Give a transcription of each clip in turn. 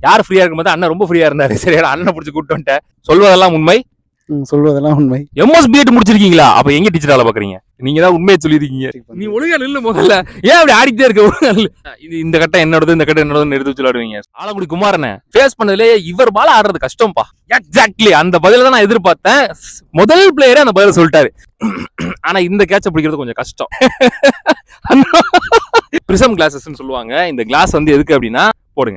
யார் ஃப்ரீயா இருக்கும்போது அண்ணன் ரொம்ப ஃப்ரீயா இருந்தாரு சரி அண்ணனை பிடிச்சி கூப்பிட்டு வந்துட்டேன் சொல்வதெல்லாம் உண்மை ம், சொல்வதெல்லாம் உண்மை எம்எஸ் பிஎட் முடிச்சிருக்கீங்களா அப்ப எங்க டீச்சர் வேலை பாக்குறீங்க நீங்க தான் உண்மையை சொல்லிருக்கீங்க நீ ஒழுங்கா நில்லு முதல்ல ஏன் அப்படி ஆடிக்கிட்டே இருக்க ஒழுங்கா நில்லு. இது இந்த கட்டம் என்னோடது இந்த கட்டம் என்னோடதுன்னு எடுத்து விளையாடுவீங்க ஆலங்குடி குமாரனை ஃபேஸ் பண்ணதுலே இவர் பால ஆடுறது கஷ்டம்ப்பா எக்ஸாக்ட்லி அந்த பதில தான் நான் எதிர்பார்த்தேன் முதல் பிளேயரே அந்த பதில சொல்லிட்டாரு ஆனா இந்த கேட்ச பிடிக்கிறது கொஞ்சம் கஷ்டம் பிரிசம் கிளாஸஸ்னு சொல்லுவாங்க இந்த கிளாஸ் வந்து எதுக்கு அப்படின்னா போடுங்க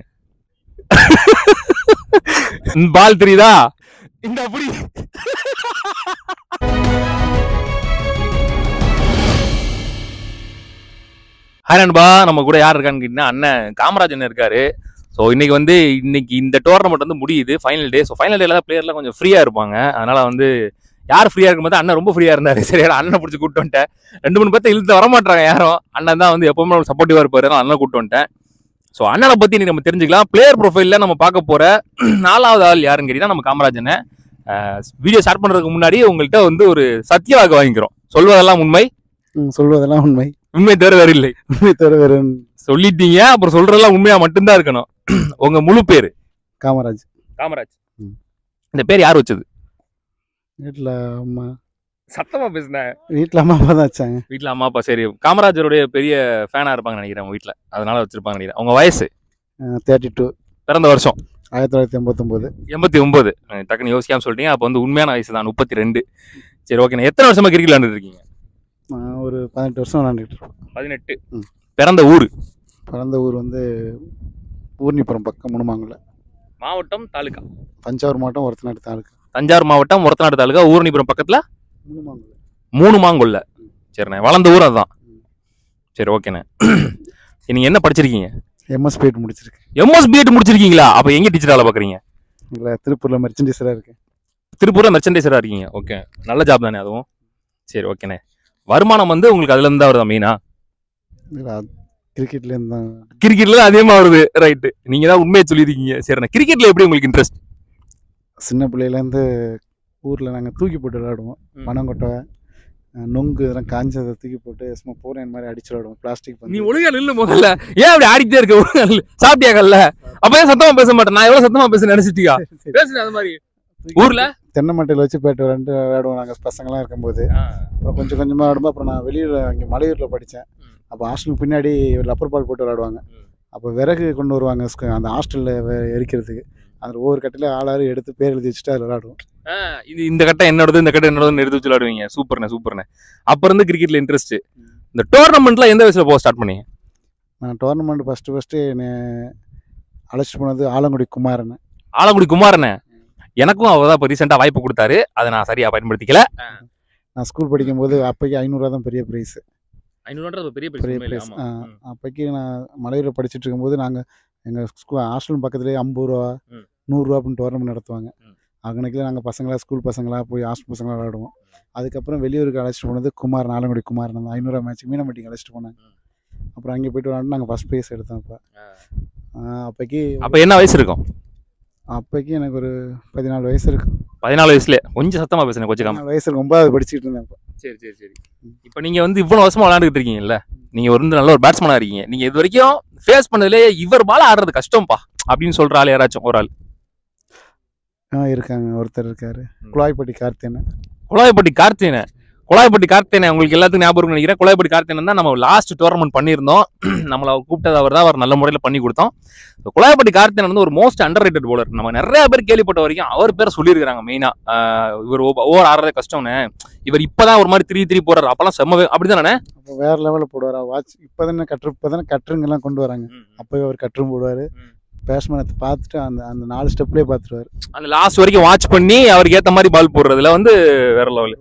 பால் தெரியுதா இந்த அப்படி ஹாய் நண்பா நம்ம கூட யார் இருக்கான்னு கேட்டீங்கன்னா அண்ணன் காமராஜன் இருக்காரு ஸோ இன்னைக்கு வந்து இன்னைக்கு இந்த டோர்னமெண்ட் வந்து முடியுது ஃபைனல் டே ஸோ ஃபைனல் டேல தான் பிளேயர்லாம் கொஞ்சம் ஃப்ரீயா இருப்பாங்க அதனால வந்து யார் ஃப்ரீயா இருக்கும்போது அண்ணன் ரொம்ப ஃப்ரீயா இருந்தாரு சரி அண்ணனை பிடிச்சி கூப்பிட்டு வந்துட்டேன் ரெண்டு மூணு பேர்த்த இழுத்து வரமாட்டாங்க யாரும் அண்ணன் தான் வந்து எப்பவுமே சப்போர்ட்டிவா இருப்பாரு நான் அண்ணன் கூப்பிட்டு வந்துட்டேன் ஸோ அண்ணனை பத்தி இன்னைக்கு நம்ம தெரிஞ்சுக்கலாம் பிளேயர் ப்ரொஃபைல்ல நம்ம பார்க்க போற நாலாவது ஆள் யாருன்னு கேட்டீங்கன்னா நம்ம காமராஜனை வீடியோ ஸ்டார்ட் பண்றதுக்கு முன்னாடி உங்கள்கிட்ட வந்து ஒரு சத்தியவாக்கு வாங்கிக்கிறோம் சொல்வதெல்லாம் உண்மை ம், சொல்வதெல்லாம் உண்மை உண்மை தவிர வேறு இல்லை உண்மை தவிர வேறு சொல்லிட்டீங்க அப்புறம் சொல்றதெல்லாம் உண்மையா மட்டும்தான் இருக்கணும் உங்க முழு பேரு காமராஜ் காமராஜ் ம். இந்த பேர் யார் வச்சது வீட்டில் அம்மா சத்தமா பேசுனேன் வீட்டில் அம்மா அப்பா தான் வச்சாங்க வீட்ல அம்மா அப்பா சரி காமராஜருடைய பெரிய ஃபேனா இருப்பாங்க நினைக்கிறேன் உங்க வீட்ல அதனால வச்சிருப்பாங்க நினைக்கிறேன் உங்க வயசு தேர்ட்டி டூ பிறந்த வருஷம் ஆயிரத்தி தொள்ளாயிரத்தி எண்பத்தொம்போது எண்பத்தி ஒன்பது டக்குன்னு யோசிக்காம சொல்லிட்டீங்க அப்போ வந்து உண்மையான வயசு தான் முப்பத்தி ரெண்டு சரி ஓகே எத்தனை வருஷமா கிரிக்கெட் விளையாண்டுட்டு இருக்கீங்க நான் ஒரு பதினெட்டு வருஷம் விளாண்டுட்டு இருக்கேன் பதினெட்டு ம். பிறந்த ஊர் பிறந்த ஊர் வந்து ஊர்னிப்புறம் பக்கம் முனுமாங்குல மாவட்டம் தாலுகா தஞ்சாவூர் மாவட்டம் ஒருத்தநாடு தாலுக்கு தஞ்சாவூர் மாவட்டம் ஒரத்தநாடு தாலுகா ஊரணிபுரம் பக்கத்துல முனுமாங்குல மூணு மாங்கொல்ல சரிண்ணே வளர்ந்த ஊர் அதுதான் சரி ஓகேண்ணே நீங்க என்ன படிச்சிருக்கீங்க எம்எஸ் பேட் முடிச்சிருக்கேன் எம்எஸ் பிஎட் முடிச்சிருக்கீங்களா அப்ப எங்க டீச்சர் வேலை பாக்குறீங்க இல்லை திருப்பூரில் மெர்ச்சன்டைஸராக இருக்கேன் திருப்பூர்ல மெர்ச்சன்டைசரா இருக்கீங்க ஓகே நல்ல ஜாப் தானே அதுவும் சரி ஓகேண்ணே வருமானம் வந்து உங்களுக்கு அதுல இருந்து தான் வருதா மெயினா இல்லை கிரிக்கெட்லேருந்து தான் கிரிக்கெட்ல தான் அதிகமா வருது ரைட்டு நீங்க தான் உண்மையை சொல்லியிருக்கீங்க சரிண்ணே கிரிக்கெட்ல எப்படி உங்களுக்கு இன்ட்ரெஸ்ட் சின்ன பிள்ளையிலேருந்து ஊரில் நாங்கள் தூக்கி போட்டு விளையாடுவோம் ம். பனங்கொட்டை அஹ், நொங்கு இதெல்லாம் காஞ்சதை தூக்கி போட்டு சும்மா போறேன் மாதிரி அடிச்சு விளையாடுவோம் பிளாஸ்டிக் நீ ஒழுங்கா நில்லு முதல்ல ஏன் அப்படி ஆடிக்கிட்டே இருக்க ஒழுங்கா நில்லு சாப்பிட்டியா கல்ல அப்ப ஏன் சத்தமா பேச மாட்டேன் நான் எவ்வளவு சத்தமா பேச நினைச்சிட்டியா பேசுனேன் அது மாதிரி ஊர்ல தென்னை மட்டையில் வச்சு போயிட்டு விளாண்டு விளையாடுவோம் நாங்கள் பசங்களாம் இருக்கும்போது அப்புறம் கொஞ்சம் கொஞ்சமாக விளாடும்போது அப்புறம் நான் வெளியூர் இங்கே மலையூரில் படித்தேன் ம். அப்போ ஹாஸ்டலுக்கு பின்னாடி லப்பர் பால் போட்டு விளாடுவாங்க ம். அப்போ விறகு கொண்டு வருவாங்க ஸ்கு- அந்த ஹாஸ்டலில் எரிக்கிறதுக்கு அதில் ஒவ்வொரு கட்டில ஆளாறு எடுத்து பேர் எழுதி வச்சுட்டு அதில் விளாடுவோம் ஆ, இது இந்த கட்டம் என்னோடது இந்த கட்டம் என்னோடதுன்னு எடுத்து வச்சு விளையாடுவீங்க சூப்பர்ண்ணே சூப்பர்ண்ணே அப்ப இருந்து கிரிக்கெட்ல இன்ட்ரெஸ்ட் இந்த டோர்னமெண்ட்ல எந்த வயசுல போக ஸ்டார்ட் பண்ணீங்க நான் டோர்னமெண்ட் ஃபஸ்ட்டு ஃபஸ்ட்டு என்னை அழைச்சிட்டு போனது ஆலங்குடி குமாரன் ஆலங்குடி குமாரண்ணே எனக்கும் அவர் தான் இப்போ ரீசெண்டாக வாய்ப்பு கொடுத்தாரு அதை நான் சரியா பயன்படுத்திக்கல நான் ஸ்கூல் படிக்கும்போது அப்போக்கி ஐநூறுரூவா தான் பெரிய ப்ரைஸ் ஐநூறுன்றது பெரிய பெரிய ப்ரைஸ் அப்போக்கி நான் மலையூரில் படிச்சுட்டு இருக்கும்போது நாங்கள் எங்கள் ஸ்கூல் ஹாஸ்டல் பக்கத்துலேயே ஐம்பது ரூபா ம். நூறுரூவா அப்படின்னு டோர்னமெண்ட் நடத்துவாங்க ம். அங்கனைக்கில் நாங்கள் பசங்களா ஸ்கூல் பசங்களா போய் ஹாஸ்டல் பசங்களா விளாடுவோம் அதுக்கப்புறம் வெளியூருக்கு அழைச்சிட்டு போனது குமார் நாலங்குடி குமார் அந்த ஐநூறுரூவா மேட்ச் மீனம்பட்டிக்கு அழைச்சிட்டு போனாங்க அப்புறம் அங்கே போயிட்டு விளாண்டு நாங்கள் ஃபஸ்ட் ப்ரைஸ் எடுத்தோம் அப்போ அப்போக்கி அப்ப என்ன வயசு இருக்கும் அப்போக்கி எனக்கு ஒரு பதினாலு வயசு இருக்கு பதினாலு வயசுல கொஞ்சம் சத்தமா பேசுனேன் கொஞ்சம் பதினாலு வயசு இருக்கு ஒன்பதாவது படிச்சுட்டு இருந்தேன் அப்போ சரி சரி சரி இப்போ நீங்க வந்து இவ்வளவு வருஷமா விளையாண்டுட்டு இருக்கீங்கல்ல நீங்க ஒரு நல்ல ஒரு பேட்ஸ்மேனா இருக்கீங்க நீங்க இது வரைக்கும் ஃபேஸ் பண்ணதுலே இவர் பால ஆடுறது கஷ்டம்ப்பா அப்படின்னு சொல்ற ஆள் யாராச்சும் ஒரு ஆள் ஆ இருக்காங்க ஒருத்தர் இருக்காரு குழாய்பட்டி கார்த்தியனை குழாய்பட்டி கார்த்தியனை குழாய்பட்டி கார்த்தியனை உங்களுக்கு எல்லாத்துக்கும் ஞாபகம் இருக்கும்னு நினைக்கிறேன் குழாய்பட்டி கார்த்தியனை தான் நம்ம லாஸ்ட் டோர்னமெண்ட் பண்ணியிருந்தோம் நம்மளை கூப்பிட்டது அவர் தான் அவர் நல்ல முறையில் பண்ணி கொடுத்தோம் இந்த குழாய்பட்டி கார்த்தியன் வந்து ஒரு மோஸ்ட் அண்டர் ரேட்டட் bowler நம்ம நிறைய பேர் கேள்விப்பட்ட வரைக்கும் அவர் பேர் சொல்லியிருக்காங்க மெயினா இவர் ஓவர் ஆடுறதே கஷ்டம்னு இவர் இப்பதான் ஒரு மாதிரி திரி திரி போறாரு அப்பெல்லாம் செம்ம அப்படிதானே அப்போ வேற லெவலில் போடுவார் வாட்ச் இப்போ தானே கற்று இப்போ தானே கட்டுருங்கெல்லாம் கொண்டு வராங்க அப்போவே அவர் கற்றும் போடுவார் ம். பேட்ஸ்மேனை பார்த்துட்டு அந்த அந்த நாலு ஸ்டெப்லேயே பார்த்துருவார் அந்த லாஸ்ட் வரைக்கும் வாட்ச் பண்ணி அவருக்கு ஏத்த மாதிரி பால் போடுறதுல வந்து வேற லெவல்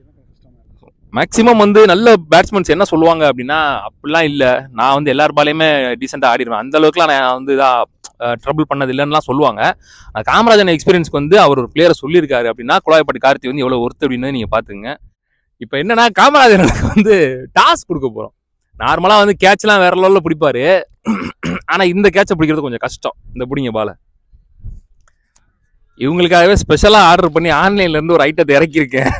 மேக்ஸிமம் வந்து நல்ல பேட்ஸ்மேன்ஸ் என்ன சொல்லுவாங்க அப்படின்னா அப்படிலாம் இல்ல நான் வந்து எல்லார் பாலையுமே டீசெண்டா ஆடிடுவேன் அந்த அளவுக்குலாம் நான் வந்து இதா ட்ரபிள் பண்ணது இல்லைன்னுலாம் சொல்லுவாங்க ஆனா, காமராஜன் எக்ஸ்பீரியன்ஸ்க்கு வந்து அவர் ஒரு பிளேயரை சொல்லியிருக்காரு அப்படின்னா குழாய்பட்டி கார்த்தி வந்து எவ்வளவு ஒர்த்து அப்படின்னு நீங்க பாத்துங்க இப்போ என்னன்னா காமராஜனுக்கு வந்து டாஸ் கொடுக்க போறோம் நார்மலா வந்து கேட்ச்லாம் வேற லெவலில் பிடிப்பாரு ஆனா இந்த கேட்சை பிடிக்கிறது கொஞ்சம் கஷ்டம் இந்த பிடிங்க பால இவங்களுக்காகவே ஸ்பெஷலா ஆர்டர் பண்ணி ஆன்லைன்ல இருந்து ஒரு ஐட்டத்தை இறக்கியிருக்கேன்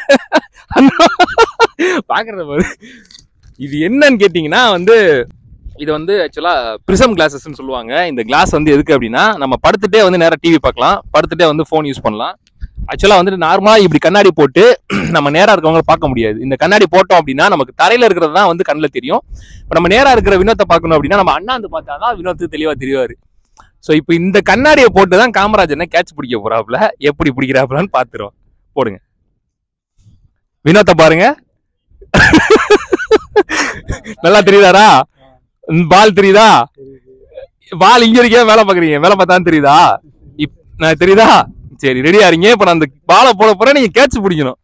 பாக்குறத பாரு இது என்னன்னு கேட்டீங்கன்னா வந்து இது வந்து ஆக்சுவலா பிரிசம் கிளாஸஸ்ன்னு சொல்லுவாங்க இந்த கிளாஸ் வந்து எதுக்கு அப்படின்னா நம்ம படுத்துட்டே வந்து நேரா டிவி பார்க்கலாம் படுத்துட்டே வந்து ஃபோன் யூஸ் பண்ணலாம் ஆக்சுவலா வந்துட்டு நார்மலா இப்படி கண்ணாடி போட்டு நம்ம நேரா இருக்கவங்கள பார்க்க முடியாது இந்த கண்ணாடி போட்டோம் அப்படின்னா நமக்கு தரையில இருக்கிறது தான் வந்து கண்ணில் தெரியும் இப்போ நம்ம நேரா இருக்கிற வினோத்தை பார்க்கணும் அப்படின்னா நம்ம அண்ணாந்து பார்த்தாதான் வினோத்து தெளிவா தெரிவாரு ஸோ இப்போ இந்த கண்ணாடியை போட்டு தான் காமராஜனை கேட்ச் பிடிக்க போறாப்புல எப்படி பிடிக்கிறாப்புலன்னு பார்த்துருவோம் போடுங்க வினோத்தை பாருங்க நல்லா தெரியுதாடா பால் தெரியுதா பால் இங்க இருக்கே வேலை பாக்குறீங்க வேலை பார்த்தா தெரியுதா இப் நான் தெரியுதா சரி ரெடியா இருங்க இப்ப நான் அந்த பாலை போட போறேன் நீங்க கேட்ச் பிடிக்கணும்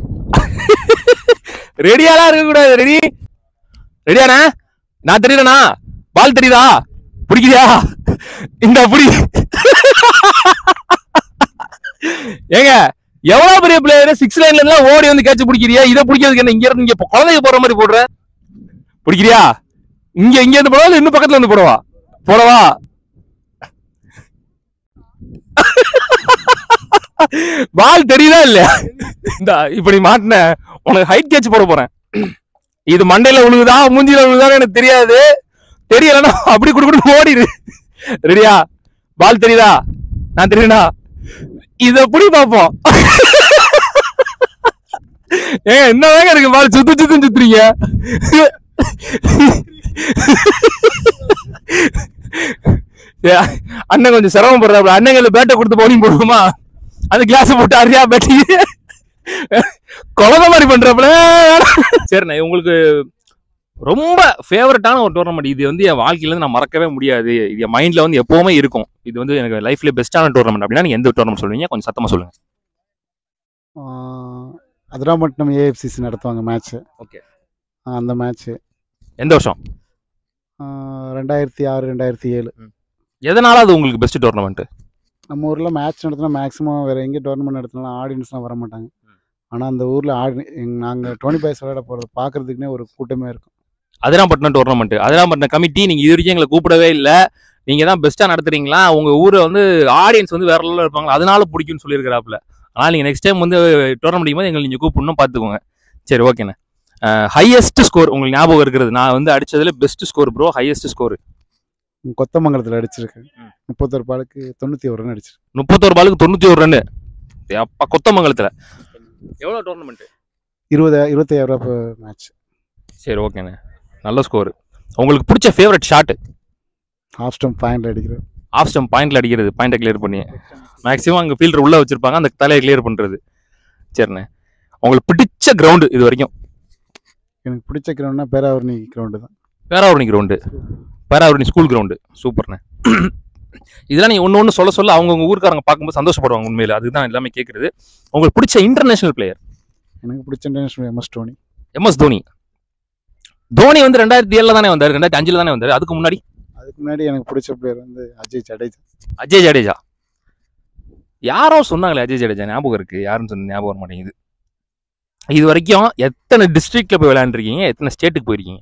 ரெடியாலாம் இருக்க கூடாது ரெடி ரெடியாண்ணா நான் தெரியலண்ணா பால் தெரியுதா பிடிக்குதா இந்த அப்படி ஏங்க எவ்வளவு பெரிய பிளேயர் சிக்ஸ் லைன்ல எல்லாம் ஓடி வந்து கேட்ச் பிடிக்கிறியா இதை பிடிக்கிறதுக்கு என்ன இங்க இருந்து இங்க இப்ப குழந்தைங்க போற மாதிரி போடுற பிடிக்கிறியா இங்க இங்க இருந்து போடவா இல்ல இன்னும் பக்கத்துல இருந்து போடவா போடவா பால் தெரியுதா இல்லையா இந்த இப்படி மாட்டின உனக்கு ஹைட் கேட்ச் போட போறேன் இது மண்டையில விழுகுதா மூஞ்சில விழுகுதா எனக்கு தெரியாது தெரியலன்னா அப்படி குடு குடு ஓடிடு ரெடியா பால் தெரியுதா நான் தெரியுதா இத எப்படி பாப்போம் ஏங்க என்ன வேங்க இருக்கு பால் சுத்து சுத்து சுத்துறீங்க ஏ, அண்ணன் கொஞ்சம் சிரமப்படுறாப்ல அண்ணன் பேட்டை கொடுத்து பவுலிங் போடுவோமா அந்த கிளாஸ் போட்டு அறியா பேட்டி குழந்தை மாதிரி பண்றாப்ல சரிண்ணே உங்களுக்கு ரொம்ப ஃபேவரட்டான ஒரு டோர்னமெண்ட் இது வந்து என் வாழ்க்கையில இருந்து நான் மறக்கவே முடியாது இது என் மைண்ட்ல வந்து எப்பவுமே இருக்கும் இது வந்து எனக்கு லைஃப்ல பெஸ்டான டோர்னமெண்ட் அப்படின்னா நீங்க எந்த டோர்னமெண்ட் சொல்லுவீங்க கொஞ்சம் சத்தமா சொல்லுங்க அதிராம்பட்டினம் ஏஎஃப்சிசி நடத்துவாங்க மேட்ச்சு Okay. அந்த மேட்ச்சு எந்த வருஷம் ரெண்டாயிரத்தி ஆறு ரெண்டாயிரத்தி ஏழு எதனால அது உங்களுக்கு பெஸ்ட் டோர்னமெண்ட் நம்ம ஊரில் மேட்ச் நடத்தினா மேக்ஸிமம் வேறு எங்கே டோர்னமெண்ட் நடத்தினாலும் ஆடியன்ஸ்லாம் வர மாட்டாங்க ஆனால் அந்த ஊரில் ஆடி நாங்கள் டோனி பாய்ஸ் விளையாட போகிறது பார்க்கறதுக்குனே ஒரு கூட்டமே இருக்கும் அதிராம்பட்டினம் டோர்னமெண்ட் அதிராம்பட்டினம் கமிட்டி நீங்க இது வரைக்கும் எங்களை கூப்பிடவே இல்ல நீங்க தான் பெஸ்டா நடத்துறீங்களா உங்க ஊரை வந்து ஆடியன்ஸ் வந்து வேற லெவலில் இருப்பாங்க அதனால பிடிக்கும்னு சொல்லியிருக்கிறாப்புல ஆனால் நீங்க நெக்ஸ்ட் டைம் வந்து டோர்னமெண்ட் போது எங்களை நீங்க கூப்பிடணும் பார்த்துக்கோங்க சரி ஓகேண்ணே ஹையஸ்ட் ஸ்கோர் உங்களுக்கு ஞாபகம் இருக்கிறது நான் வந்து அடிச்சதுல best score bro highest score கொத்தமங்கலத்தில் அடிச்சிருக்கேன் ம். முப்பத்தொரு பாலுக்கு தொண்ணூற்றி ஒரு ரன் அடிச்சிருக்கேன் முப்பத்தோரு பாலுக்கு தொண்ணூத்தி ஒரு ரன்னு அப்பா கொத்தமங்கலத்துல எவ்வளவு டோர்னமெண்ட் இருபது இருபத்தையாயிரம் ரூபா மேட்ச் சரி ஓகேண்ணே நல்ல ஸ்கோர் உங்களுக்கு பிடிச்ச ஃபேவரட் ஷாட் ஹாஃப் ஸ்டம்ப் பாயிண்டில் அடிக்கிறது ஆஃப் ஸ்டம் பாயிண்ட்ல அடிக்கிறது பாயிண்ட்டை கிளியர் பண்ணி மேக்ஸிமம் அங்கே ஃபீல்டர் உள்ள வச்சிருப்பாங்க அந்த தலையை கிளியர் பண்றது சரிண்ணே உங்களுக்கு பிடிச்ச கிரவுண்டு இது வரைக்கும் எனக்கு பிடிச்ச கிரவுண்ட்னா பேராவரணி கிரவுண்டு தான் Peravarani ground Peravarani school ground சூப்பர்ண்ணே இதெல்லாம் நீங்க ஒன்று ஒன்று சொல்ல சொல்ல அவங்கவுங்க ஊருக்காரங்க பார்க்கும்போது சந்தோஷப்படுவாங்க உண்மையில அதுதான் எல்லாமே கேட்குறது உங்களுக்கு பிடிச்ச இன்டர்நேஷனல் பிளேயர் எனக்கு பிடிச்ச international M S Dhoni M S Dhoni Dhoni வந்து ரெண்டாயிரத்தி ஏழுல தானே வந்தார் ரெண்டாயிரத்தி அஞ்சுல தானே வந்தார் அதுக்கு முன்னாடி அதுக்கு முன்னாடி எனக்கு பிடிச்ச பிளேயர் வந்து அஜய் ஜடேஜா அஜய் ஜடேஜா யாரோ சொன்னாங்களே அஜய் ஜடேஜா ஞாபகம் இருக்கு யாருன்னு சொன்ன ஞாபகம் வர மாட்டேங்குது இது வரைக்கும் எத்தனை டிஸ்ட்ரிக்ட்ல போய் விளையாண்டுருக்கீங்க எத்தனை ஸ்டேட்டுக்கு போயிருக்கீங்க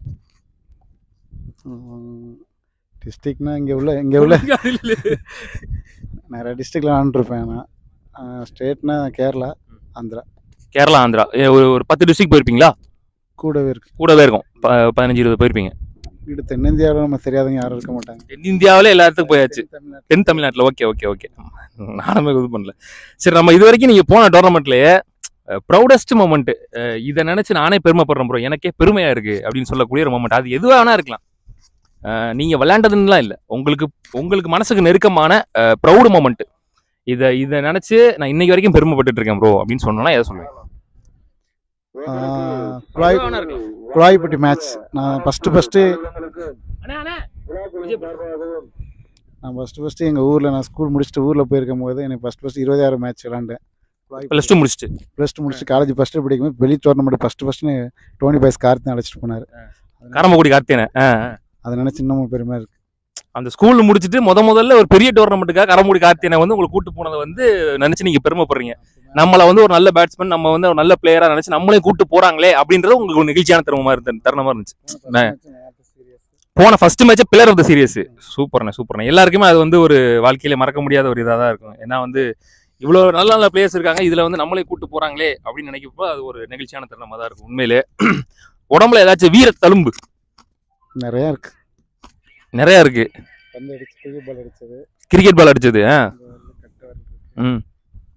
டிஸ்ட்ரிக்ட்னா இங்கே உள்ள இங்கே உள்ள நிறைய டிஸ்ட்ரிக்டில் விளாண்டுருப்பேன் நான் ஸ்டேட்னா கேரளா ஆந்திரா கேரளா ஆந்திரா ஏ, ஒரு ஒரு பத்து டிஸ்ட்ரிக்ட் போயிருப்பீங்களா கூடவே இருக்கு கூடவே இருக்கும் ப- பதினஞ்சு இருபது போயிருப்பீங்க இங்கிட்டு தென்னிந்தியாவில் நம்ம தெரியாதவங்க யாரும் இருக்க மாட்டாங்க தென்னிந்தியாவிலே எல்லா இடத்துக்கும் போயாச்சு தமிழ்நாட்டுல தென் தமிழ்நாட்டில் ஓகே ஓகே ஓகே நானுமே இது பண்ணல சரி நம்ம இது வரைக்கும் நீங்கள் போன டோர்னமெண்ட்லயே ப்ரௌடஸ்ட் மூமெண்ட் இதை நினைச்சு நானே பெருமைப்படுறேன் ப்ரோ எனக்கே பெருமையா இருக்கு அப்படின்னு சொல்லக்கூடிய ஒரு மூமெண்ட் அது எதுவாக வேணா இருக்கலாம் அஹ், நீங்க விளையாண்டதுன்னுலாம் இல்லை உங்களுக்கு உங்களுக்கு மனசுக்கு நெருக்கமான ப்ரௌடு மூமெண்ட் இதை இதை நினைச்சு நான் இன்னைக்கு வரைக்கும் பெருமைப்பட்டுட்டு இருக்கேன் ப்ரோ அப்படின்னு சொன்னா எதை சொல்லுவேன் ஆஹ், குழாய் குழாய்பட்டி மேட்ச் நான் ஃபஸ்ட்டு ஃபஸ்ட்டு நான் ஃபஸ்ட்டு ஃபஸ்ட்டு எங்கள் ஊரில் நான் ஸ்கூல் முடிச்சுட்டு ஊரில் போயிருக்கும் போது எனக்கு ஃபஸ்ட் ஃபஸ்ட்டு இருபதாயிரம் மேட்ச் விளாண்டேன் ப்ளஸ் டூ முடிச்சுட்டு ப்ளஸ் டூ முடிச்சுட்டு காலேஜ் ஃபஸ்ட்டு படிக்கும்போது வெளி tournament first first Dhoni boys Karthi அழைச்சிட்டு போனார் காரமக்குடி கார்த்தியனை அதை நினச்சி இன்னமும் பெருமையாக இருக்கு அந்த ஸ்கூல் முடிச்சுட்டு முத முதல்ல ஒரு பெரிய டோர்னமெண்ட்டுக்காக கரமுடி கார்த்தியனை வந்து உங்களுக்கு கூட்டு போனதை வந்து நினைச்சு நீங்க பெருமைப்படுறீங்க நம்மள வந்து ஒரு நல்ல பேட்ஸ்மேன் நம்ம வந்து ஒரு நல்ல பிளேயரா நினைச்சு நம்மளே கூட்டு போறாங்களே அப்படின்றது உங்களுக்கு ஒரு நெகிழ்ச்சியான தருணமா இருந்த தருணமா இருந்துச்சு போன first match player of the series சூப்பர்ண்ணே சூப்பர்ண்ணே எல்லாருக்குமே அது வந்து ஒரு வாழ்க்கையில மறக்க முடியாத ஒரு இதாக தான் இருக்கும் ஏன்னா வந்து இவ்வளோ நல்ல நல்ல பிளேயர்ஸ் இருக்காங்க இதுல வந்து நம்மளே கூட்டு போறாங்களே அப்படின்னு நினைக்கப்போ அது ஒரு நெகிழ்ச்சியான தருணமா தான் இருக்கும் உண்மையிலே உடம்புல ஏதாச்சும் வீர தழும்பு நிறையா இருக்கு நிறைய இருக்கு பந்து அடிச்சு கிரிக்கெட் பால் அடிச்சது கிரிக்கெட் பால் அடிச்சது ஆ இந்த வரல கட்ட வரல இருக்கு. ம்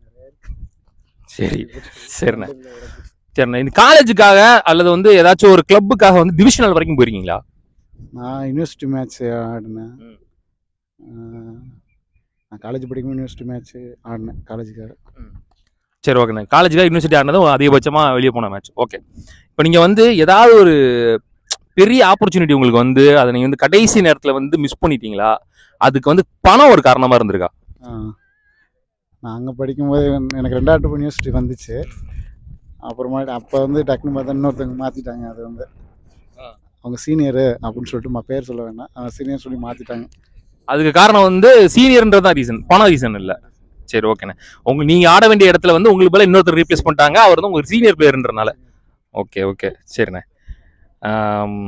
சரி சரிண்ணே இந்த வரல. சரிண்ணே இந்த காலேஜுக்காக அல்லது வந்து ஏதாச்சும் ஒரு கிளப்புக்காக வந்து டிவிஷனல் வரைக்கும் போயிருக்கீங்களா நான் யூனிவர்சிட்டி மேட்ச் ஆடினேன் ம். ஆஹ் நான் காலேஜ் படிக்கும் யூனிவர்சிட்டி மேட்ச் ஆடினேன் காலேஜுக்காக சரி ஓகேண்ணே காலேஜுக்காக யூனிவர்சிட்டி ஆடினதும் அதிகபட்சமாக வெளியே போன மேட்ச் ஓகே இப்போ நீங்கள் வந்து ஏதாவது ஒரு பெரிய ஆப்பர்ச்சுனிட்டி உங்களுக்கு வந்து அதை நீங்கள் வந்து கடைசி நேரத்தில் வந்து மிஸ் பண்ணிட்டீங்களா அதுக்கு வந்து பணம் ஒரு காரணமாக இருந்திருக்கா ஆ. நான் அங்கே படிக்கும்போது எனக்கு ரெண்டாவது யூனிவர்சிட்டி வந்துச்சு அப்புறமாட்டி அப்போ வந்து டக்குன்னு பார்த்தா இன்னொருத்தவங்க மாற்றிட்டாங்க அது வந்து ஆ. அவங்க சீனியரு அப்படின்னு சொல்லிட்டு மா பேர் சொல்ல வேண்டாம் சீனியர் சொல்லி மாற்றிட்டாங்க அதுக்கு காரணம் வந்து சீனியர்ன்றது தான் ரீசன் பணம் ரீசன் இல்லை சரி ஓகேண்ணே உங்க நீங்கள் ஆட வேண்டிய இடத்துல வந்து உங்களுக்கு மேலே இன்னொருத்தர் ரீப்ளேஸ் பண்ணிட்டாங்க அவர் வந்து உங்களுக்கு சீனியர் பிளேயர்ன்றனால ஓகே ஓகே சரிண்ணே ஆம்,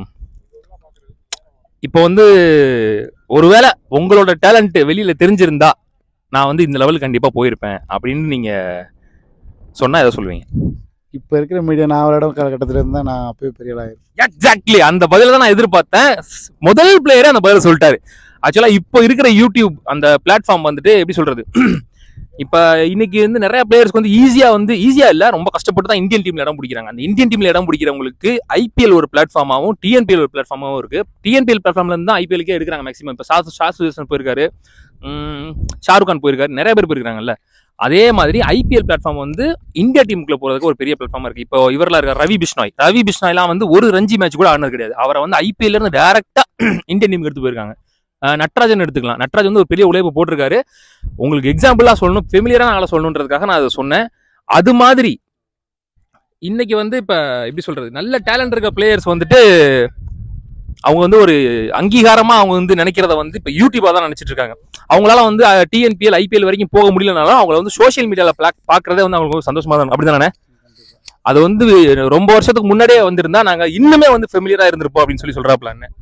இப்போ வந்து ஒருவேளை உங்களோட டேலண்ட் வெளியில தெரிஞ்சிருந்தா நான் வந்து இந்த லெவலுக்கு கண்டிப்பா போயிருப்பேன் அப்படின்னு நீங்க சொன்னா எதை சொல்லுவீங்க இப்போ இருக்கிற மீடியா நான் விளையாட காலகட்டத்தில் இருந்தால் நான் அப்போயே பெரிய ஆளாயிருப்பேன் எக்ஸாக்ட்லி அந்த பதில தான் நான் எதிர்பார்த்தேன் ஸ்- முதல் பிளேயரே அந்த பதில சொல்லிட்டாரு ஆக்சுவலா இப்போ இருக்கிற யூடியூப் அந்த பிளாட்ஃபார்ம் வந்துட்டு எப்படி சொல்றது இப்போ இன்னைக்கு வந்து நிறைய பிளேயர்ஸ்க்கு வந்து ஈஸியா வந்து ஈஸியா இல்ல ரொம்ப கஷ்டப்பட்டு தான் இந்தியன் டீம்ல இடம் பிடிக்கிறாங்க அந்த இந்தியன் டீம்ல இடம் பிடிக்கிறவங்களுக்கு ஐபிஎல் ஒரு பிளாட்ஃபார்மாவும் டிஎன்பிஎல் ஒரு பிளாட்ஃபார்மாவும் இருக்கு டிஎன்பிஎல் பிளாட்ஃபார்ம்ல இருந்து தான் ஐபிஎல்க்கே எடுக்கிறாங்க மேக்ஸிமம் இப்போ சாஸ் ஷா சுதர்சன் போயிருக்காரு உம், ஷாருக் கான் போயிருக்காரு நிறைய பேர் போயிருக்காங்கல்ல அதே மாதிரி ஐபிஎல் பிளாட்ஃபார்ம் வந்து இந்தியா டீமுக்குள்ள போறதுக்கு ஒரு பெரிய பிளாட்ஃபார்ம் இருக்கு இப்போ இவரெல்லாம் இருக்கார் ரவி பிஷ்னாய் ரவி பிஷ்னாய்லாம் வந்து ஒரு ரஞ்சி மேட்ச் கூட ஆடினது கிடையாது அவரை வந்து ஐபிஎல்ல இருந்து டேரக்டா இந்தியன் டீமுக்கு எடுத்து போயிருக்காங்க அஹ் நட்ராஜன் எடுத்துக்கலாம் நட்ராஜ் வந்து ஒரு பெரிய உழைப்பு போட்டிருக்காரு உங்களுக்கு எக்ஸாம்பிளா சொல்லணும் ஃபெமிலியரான ஆளை சொல்லணுன்றதுக்காக நான் அதை சொன்னேன் அது மாதிரி இன்னைக்கு வந்து இப்ப எப்படி சொல்றது நல்ல டேலண்ட் இருக்க பிளேயர்ஸ் வந்துட்டு அவங்க வந்து ஒரு அங்கீகாரமா அவங்க வந்து நினைக்கிறத வந்து இப்ப யூடியூபா தான் நினைச்சிட்டு இருக்காங்க அவங்களால வந்து டிஎன்பிஎல் ஐபிஎல் வரைக்கும் போக முடியலனாலும் அவங்கள வந்து சோஷியல் மீடியால பாக்குறதே வந்து அவங்களுக்கு ஒரு சந்தோஷமா தான் அப்படிதானே அது வந்து ரொம்ப வருஷத்துக்கு முன்னாடியே வந்திருந்தா நாங்க இன்னுமே வந்து ஃபெமிலியரா இருந்திருப்போம் அப்படின்னு சொல்லி சொல்றாப்ல அண்ணன்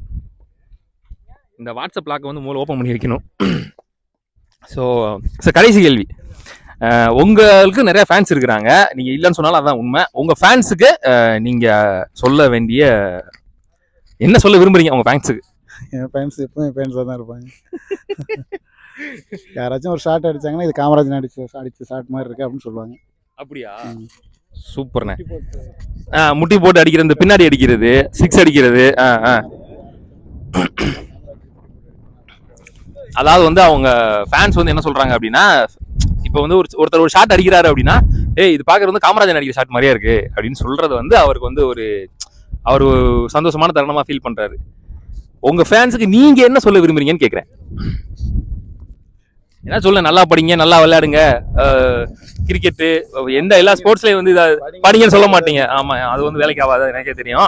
இந்த வாட்ஸ்அப் லாக்கை வந்து மூலம் ஓப்பன் பண்ணி வைக்கணும் ஸோ சார் கடைசி கேள்வி அஹ் உங்களுக்கு நிறைய ஃபேன்ஸ் இருக்கிறாங்க நீங்க இல்லைன்னு சொன்னாலும் அதான் உண்மை உங்க ஃபேன்ஸுக்கு நீங்க சொல்ல வேண்டிய என்ன சொல்ல விரும்புறீங்க உங்க ஃபேன்ஸுக்கு என் ஃபேன்ஸ் எப்பவும் என் ஃபேன்ஸாக தான் இருப்பாங்க யாராச்சும் ஒரு ஷாட் அடிச்சாங்கன்னா இது காமராஜன் அடிச்ச அடிச்ச ஷாட் மாதிரி இருக்கு அப்படின்னு சொல்லுவாங்க அப்படியா ம். சூப்பர்ண்ணே ஆ, முட்டி போட்டு அடிக்கிறது இந்த பின்னாடி அடிக்கிறது சிக்ஸ் அடிக்கிறது ஆ, ஆ. அதாவது வந்து அவங்க ஃபேன்ஸ் வந்து என்ன சொல்றாங்க அப்படின்னா இப்போ வந்து ஒரு ஒருத்தர் ஒரு ஷாட் அடிக்கிறாரு அப்படின்னா ஏய் இது பார்க்கறது வந்து காமராஜன் அடிக்கிற ஷாட் மாதிரியா இருக்கு அப்படின்னு சொல்றது வந்து அவருக்கு வந்து ஒரு அவர் ஒரு சந்தோஷமான தருணமா ஃபீல் பண்றாரு உங்க ஃபேன்ஸுக்கு நீங்க என்ன சொல்ல விரும்புறீங்கன்னு கேக்குறேன் என்ன சொல்ல நல்லா படிங்க நல்லா விளையாடுங்க கிரிக்கெட்டு எந்த எல்லா ஸ்போர்ட்ஸ்லயும் வந்து இதை படிங்கன்னு சொல்ல மாட்டீங்க ஆமா அது வந்து வேலைக்கு ஆகாது எனக்கே தெரியும்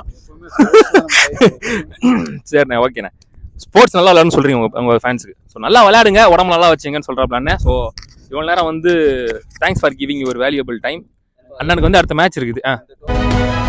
சரிண்ணே ஓகேண்ணே ஸ்போர்ட்ஸ் நல்லா விளையாடுன்னு சொல்றீங்க உங்க உங்க ஃபேன்ஸுக்கு ஸோ நல்லா விளையாடுங்க உடம்பு நல்லா வச்சுங்கன்னு சொல்றாப்லாண்ணே ஸோ இவ்வளோ நேரம் வந்து thanks for giving your valuable time அண்ணனுக்கு வந்து அடுத்த மேட்ச் இருக்குது ஆ